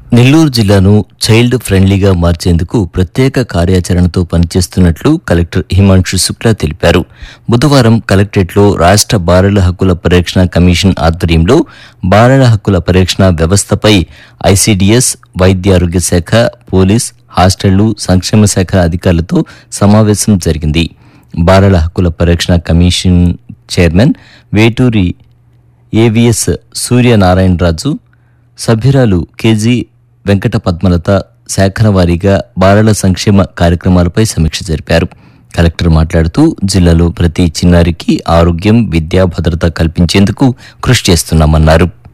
నెల్లూరు జిల్లాను చైల్డ్ ఫ్రెండ్లీగా మార్చేందుకు ప్రత్యేక కార్యాచరణతో పనిచేస్తున్నట్లు కలెక్టర్ హిమాంశు శుక్లా తెలిపారు బుధవారం కలెక్టరేట్లో రాష్ట్ర బాలల హక్కుల పరిరక్షణ కమిషన్ ఆధ్వర్యంలో బాలల హక్కుల పరిరక్షణ వ్యవస్థపై ఐసీడీఎస్ వైద్య ఆరోగ్య శాఖ పోలీస్ హాస్టళ్లు సంక్షేమ శాఖ అధికారులతో సమావేశం జరిగింది బాలల హక్కుల పరిరక్షణ commission chairman Veturi AVS Suryanarayanaraju సభ్యురాలు కేజీ వెంకట పద్మలత శాఖల వారీగా బాలల సంక్షేమ కార్యక్రమాలపై సమీక్ష జరిపారు కలెక్టర్ మాట్లాడుతూ జిల్లాలో ప్రతి చిన్నారికి ఆరోగ్యం విద్యా భద్రత కల్పించేందుకు కృషి చేస్తున్నామన్నారు